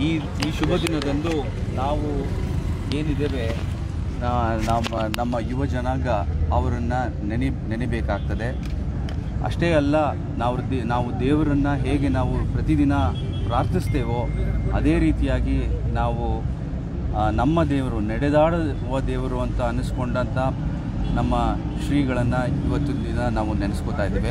ಈ ಈ ಶುಭ ದಿನದಂದು ನಾವು ಏನಿದ್ದೇವೆ ನಾ- ನಮ್ಮ ನಮ್ಮ ಯುವ ಜನಾಂಗ ಅವರನ್ನು ನೆನೆ ನೆನೆಬೇಕಾಗ್ತದೆ ಅಷ್ಟೇ ಅಲ್ಲ ನಾವು ದೇ ನಾವು ದೇವರನ್ನು ಹೇಗೆ ನಾವು ಪ್ರತಿದಿನ ಪ್ರಾರ್ಥಿಸ್ತೇವೋ ಅದೇ ರೀತಿಯಾಗಿ ನಾವು ಆ, ನಮ್ಮ ದೇವರು ನಡೆದಾಡುವ ದೇವರು ಅಂತ ಅನ್ನಿಸ್ಕೊಂಡಂಥ ನಮ್ಮ ಶ್ರೀಗಳನ್ನು ಇವತ್ತಿನ ದಿನ ನಾವು ನೆನೆಸ್ಕೋತಾ ಇದ್ದೇವೆ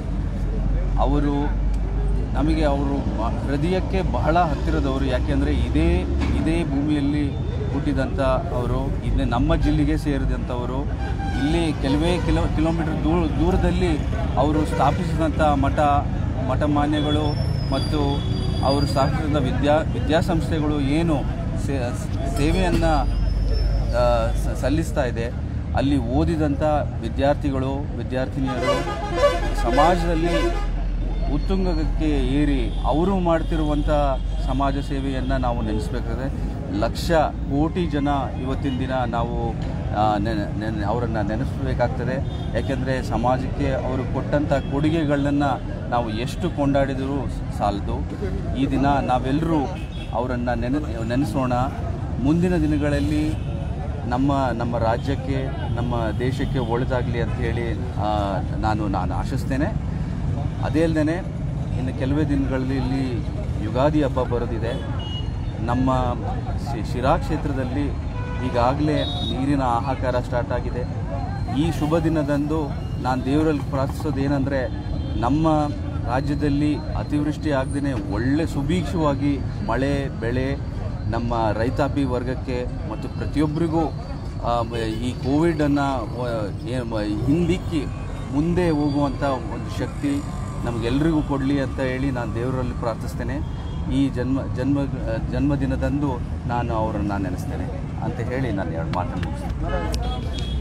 ಅವರು ನಮಗೆ ಅವರು ಬ- ಹೃದಯಕ್ಕೆ ಬಹಳ ಹತ್ತಿರದವರು ಯಾಕೆಂದರೆ ಇದೇ ಇದೇ ಭೂಮಿಯಲ್ಲಿ ಹುಟ್ಟಿದಂಥ ಅವರು ಇದೇ ನಮ್ಮ ಜಿಲ್ಲೆಗೆ ಸೇರಿದಂಥವರು ಇಲ್ಲಿ ಕೆಲವೇ ಕಿಲೋ ಕಿಲೋಮೀಟರ್ ದೂರ ದೂರದಲ್ಲಿ ಅವರು ಸ್ಥಾಪಿಸಿದಂಥ ಮಠ ಮಠಮಾನ್ಯಗಳು ಮತ್ತು ಅವರು ಸ್ಥಾಪಿಸಿದಂಥ ವಿದ್ಯಾ ವಿದ್ಯಾಸಂಸ್ಥೆಗಳು ಏನು ಸೇ ಸೇವೆಯನ್ನು ಆ, ಸ- ಸಲ್ಲಿಸ್ತಾ ಇದೆ ಅಲ್ಲಿ ಓದಿದಂಥ ವಿದ್ಯಾರ್ಥಿಗಳು ವಿದ್ಯಾರ್ಥಿನಿಯರು ಸಮಾಜದಲ್ಲಿ ಉತ್ತುಂಗಕ್ಕೆ ಏರಿ ಅವರು ಮಾಡ್ತಿರುವಂಥ ಸಮಾಜ ಸೇವೆಯನ್ನು ನಾವು ನೆನೆಸ್ಬೇಕಾದ್ರೆ ಲಕ್ಷ ಕೋಟಿ ಜನ ಇವತ್ತಿನ ದಿನ ನಾವು ಆ, ನೆನೆ ನೆನೆ ಅವರನ್ನು ನೆನೆಸಬೇಕಾಗ್ತದೆ ಯಾಕೆಂದರೆ ಸಮಾಜಕ್ಕೆ ಅವರು ಕೊಟ್ಟಂಥ ಕೊಡುಗೆಗಳನ್ನು ನಾವು ಎಷ್ಟು ಕೊಂಡಾಡಿದರೂ ಸಾಲದು ಈ ದಿನ ನಾವೆಲ್ಲರೂ ಅವರನ್ನು ನೆನೆ ನೆನೆಸೋಣ ಮುಂದಿನ ದಿನಗಳಲ್ಲಿ ನಮ್ಮ ನಮ್ಮ ರಾಜ್ಯಕ್ಕೆ ನಮ್ಮ ದೇಶಕ್ಕೆ ಒಳ್ಳೆಯದಾಗಲಿ ಅಂತ ಹೇಳಿ ಆ, ನಾನು ನಾನು ಆಶಿಸ್ತೇನೆ ಅದೇ ಅಲ್ಲದೆ ಇನ್ನು ಕೆಲವೇ ದಿನಗಳಲ್ಲಿ ಇಲ್ಲಿ ಯುಗಾದಿ ಹಬ್ಬ ಬರೋದಿದೆ ನಮ್ಮ ಶಿ- ಶಿರಾ ಕ್ಷೇತ್ರದಲ್ಲಿ ಈಗಾಗಲೇ ನೀರಿನ ಹಾಹಾಕಾರ ಸ್ಟಾರ್ಟ್ ಆಗಿದೆ ಈ ಶುಭ ದಿನದಂದು ನಾನು ದೇವರಲ್ಲಿ ಪ್ರಾರ್ಥಿಸೋದು ಏನಂದರೆ ನಮ್ಮ ರಾಜ್ಯದಲ್ಲಿ ಅತಿವೃಷ್ಟಿ ಆಗದೇ ಒಳ್ಳೆ ಸುಭೀಕ್ಷವಾಗಿ ಮಳೆ ಬೆಳೆ ನಮ್ಮ ರೈತಾಪಿ ವರ್ಗಕ್ಕೆ ಮತ್ತು ಪ್ರತಿಯೊಬ್ಬರಿಗೂ ಆ, ಮ- ಈ ಕೋವಿಡನ್ನು ಹಿಂದಿಕ್ಕಿ ಮುಂದೆ ಹೋಗುವಂಥ ಒಂದು ಶಕ್ತಿ ನಮಗೆಲ್ಲರಿಗೂ ಕೊಡಲಿ ಅಂತ ಹೇಳಿ ನಾನು ದೇವರಲ್ಲಿ ಪ್ರಾರ್ಥಿಸ್ತೇನೆ ಈ ಜನ್ಮ ಜನ್ಮ ಜನ್ಮದಿನದಂದು ನಾನು ಅವರನ್ನು ನೆನೆಸ್ತೇನೆ ಅಂತ ಹೇಳಿ ನಾನು ಎರಡು ಮಾತನ್ನು ಮುಗಿಸ್ತೇನೆ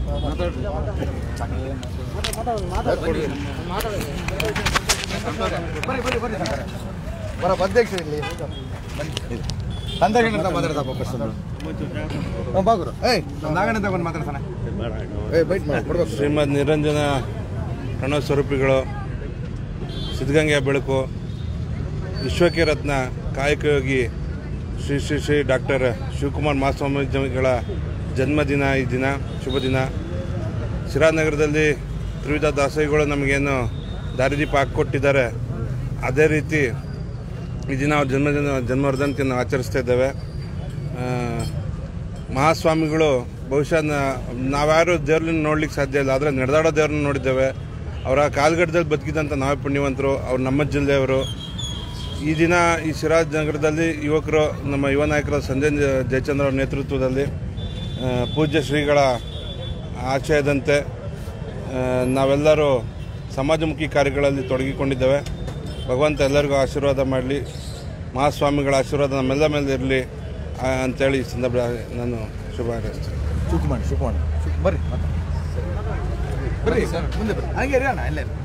ಬರ ಅಧ್ಯಕ್ಷ ಇಲ್ಲಿ ತಂದೆಗಣ್ಣ ಮಾತಾಡ್ತಪ್ಪ ಫಸ್ಟ್ ಬಾಗುರು ಏಯ್ ನಾಗಣ್ಣ ತಗೊಂಡು ಮಾತಾಡ್ತಾನೆ ಏಯ್ ಬೈಟ್ ಮಾಡಿ ಕೊಡ್ಬೇಕು ಶ್ರೀಮದ್ ನಿರಂಜನ ಪ್ರಣವ ಸ್ವರೂಪಿಗಳು ಸಿದ್ಧಗಂಗೆಯ ಬೆಳಕು ವಿಶ್ವಕ್ಕೆ ರತ್ನ ಕಾಯಕಯೋಗಿ ಶ್ರೀ ಶ್ರೀ ಶ್ರೀ ಡಾಕ್ಟರ್ ಶಿವಕುಮಾರ್ ಮಹಾಸ್ವಾಮೀಜಿಗಳ ಜನ್ಮದಿನ ಈ ದಿನ ಶುಭ ದಿನ ಶಿರಾನಗರದಲ್ಲಿ ತ್ರಿವಿಧ ದಾಸೋಹಿಗಳು ನಮಗೇನು ದಾರಿದೀಪ ಹಾಕ್ಕೊಟ್ಟಿದ್ದಾರೆ ಅದೇ ರೀತಿ ಈ ದಿನ ಅವ್ರ ಜನ್ಮದಿನ ಜನ್ಮವರ್ಧನಕ್ಕೆ ನಾವು ಆಚರಿಸ್ತಾ ಇದ್ದೇವೆ ಆ, ಮಹಾಸ್ವಾಮಿಗಳು ಬಹುಶಃ ನ- ನಾವ್ಯಾರು ದೇವ್ರನ್ನ ನೋಡ್ಲಿಕ್ಕೆ ಸಾಧ್ಯ ಇಲ್ಲ ಆದರೆ ನಡೆದಾಡೋ ದೇವ್ರನ್ನ ನೋಡಿದ್ದೇವೆ ಅವರ ಕಾಲ್ಗಡದಲ್ಲಿ ಬದುಕಿದಂಥ ನಾವೇ ಪುಣ್ಯವಂತರು ಅವ್ರು ನಮ್ಮ ಜಿಲ್ಲೆಯವರು ಈ ದಿನ ಈ ಸಿರಾಜ್ ನಗರದಲ್ಲಿ ಯುವಕರು ನಮ್ಮ ಯುವ ನಾಯಕರ ಸಂಜಯ್ ಜಯಚಂದ್ರ ಅವರ ನೇತೃತ್ವದಲ್ಲಿ ಆ, ಪೂಜ್ಯ ಶ್ರೀಗಳ ಆಶಯದಂತೆ ಆ, ನಾವೆಲ್ಲರೂ ಸಮಾಜಮುಖಿ ಕಾರ್ಯಗಳಲ್ಲಿ ತೊಡಗಿಕೊಂಡಿದ್ದೇವೆ ಭಗವಂತ ಎಲ್ಲರಿಗೂ ಆಶೀರ್ವಾದ ಮಾಡಲಿ ಮಹಾಸ್ವಾಮಿಗಳ ಆಶೀರ್ವಾದ ನಮ್ಮೆಲ್ಲ ಮೇಲೆ ಇರಲಿ ಅಂತೇಳಿ ಈ ಸಂದರ್ಭ ನಾನು ಶುಭ ಹಾರೈಸ್ತೇನೆ ಶುಕ್ಮಾನ್ ಶುಕ್ಮಾನ್ ಬರ್ರಿ ಮಾತಾಡಿ. ಬರ್ರಿ ಸರ್ ಮುಂದೆ ಬರ್ರಿ ಹಂಗೆ ರೀ ಅಣ್ಣ ಇಲ್ಲೇ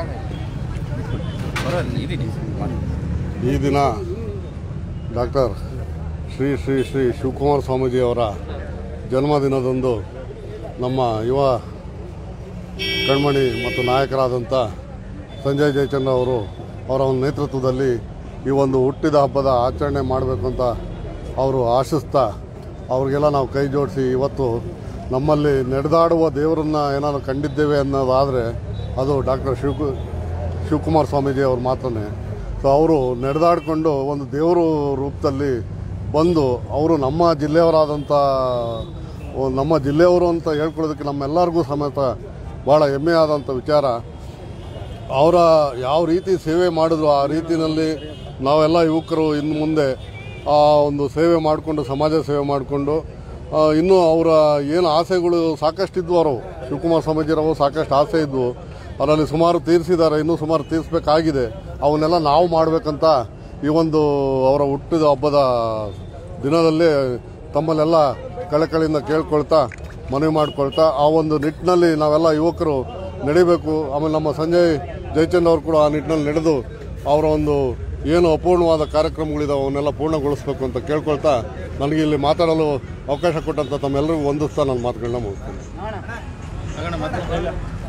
ಈ ದಿನ ಡಾಕ್ಟರ್ ಶ್ರೀ ಶ್ರೀ ಶ್ರೀ ಶಿವಕುಮಾರ ಸ್ವಾಮೀಜಿಯವರ ಜನ್ಮದಿನದಂದು ನಮ್ಮ ಯುವ ಕಣ್ಮಣಿ ಮತ್ತು ನಾಯಕರಾದಂಥ ಸಂಜಯ್ ಜಯಚಂದ್ರ ಅವರು ಅವರ ಒಂದು ನೇತೃತ್ವದಲ್ಲಿ ಈ ಒಂದು ಹುಟ್ಟಿದ ಹಬ್ಬದ ಆಚರಣೆ ಮಾಡಬೇಕು ಅಂತ ಅವರು ಆಶಿಸ್ತಾ ಅವ್ರಿಗೆಲ್ಲ ನಾವು ಕೈ ಜೋಡಿಸಿ ಇವತ್ತು ನಮ್ಮಲ್ಲಿ ನಡೆದಾಡುವ ದೇವರನ್ನು ಏನಾದರೂ ಕಂಡಿದ್ದೇವೆ ಅನ್ನೋದಾದರೆ ಅದು ಡಾಕ್ಟರ್ ಶಿವಕು ಶಿವಕುಮಾರ ಸ್ವಾಮೀಜಿ ಅವ್ರು ಮಾತ್ರನೇ ಸೊ ಅವರು ನಡೆದಾಡಿಕೊಂಡು ಒಂದು ದೇವರು ರೂಪದಲ್ಲಿ ಬಂದು ಅವರು ನಮ್ಮ ಜಿಲ್ಲೆಯವರಾದಂಥ ಒ- ನಮ್ಮ ಜಿಲ್ಲೆಯವರು ಅಂತ ಹೇಳ್ಕೊಳ್ಳೋದಕ್ಕೆ ನಮ್ಮೆಲ್ಲರಿಗೂ ಸಮೇತ ಭಾಳ ಹೆಮ್ಮೆಯಾದಂಥ ವಿಚಾರ ಅವರ ಯಾವ ರೀತಿ ಸೇವೆ ಮಾಡಿದ್ರು ಆ ರೀತಿಯಲ್ಲಿ ನಾವೆಲ್ಲ ಯುವಕರು ಇನ್ನು ಮುಂದೆ ಆ ಒಂದು ಸೇವೆ ಮಾಡಿಕೊಂಡು ಸಮಾಜ ಸೇವೆ ಮಾಡಿಕೊಂಡು ಇನ್ನೂ ಅವರ ಏನು ಆಸೆಗಳು ಸಾಕಷ್ಟಿದ್ವು ಅವರು ಶಿವಕುಮಾರ ಸ್ವಾಮೀಜಿರವು ಸಾಕಷ್ಟು ಆಸೆ ಇದ್ವು ಅದರಲ್ಲಿ ಸುಮಾರು ತೀರಿಸಿದ್ದಾರೆ ಇನ್ನೂ ಸುಮಾರು ತೀರಿಸಬೇಕಾಗಿದೆ ಅವನ್ನೆಲ್ಲ ನಾವು ಮಾಡಬೇಕಂತ ಈ ಒಂದು ಅವರ ಹುಟ್ಟಿದ ಹಬ್ಬದ ದಿನದಲ್ಲಿ ತಮ್ಮಲ್ಲೆಲ್ಲ ಕಳಕಳಿಯಿಂದ ಕೇಳ್ಕೊಳ್ತಾ ಮನವಿ ಮಾಡ್ಕೊಳ್ತಾ ಆ ಒಂದು ನಿಟ್ಟಿನಲ್ಲಿ ನಾವೆಲ್ಲ ಯುವಕರು ನಡಿಬೇಕು ಆಮೇಲೆ ನಮ್ಮ ಸಂಜಯ್ ಜಯಚಂದ್ ಅವರು ಕೂಡ ಆ ನಿಟ್ಟಿನಲ್ಲಿ ನಡೆದು ಅವರ ಒಂದು ಏನು ಅಪೂರ್ಣವಾದ ಕಾರ್ಯಕ್ರಮಗಳಿದಾವೆ ಅವನ್ನೆಲ್ಲ ಪೂರ್ಣಗೊಳಿಸಬೇಕು ಅಂತ ಕೇಳ್ಕೊಳ್ತಾ ನನಗೆ ಇಲ್ಲಿ ಮಾತಾಡಲು ಅವಕಾಶ ಕೊಟ್ಟಂತ ತಮ್ಮೆಲ್ಲರಿಗೂ ವಂದಿಸ್ತಾ ನನ್ನ ಮಾತುಗಳನ್ನ ಮುಗಿಸ್ತೀನಿ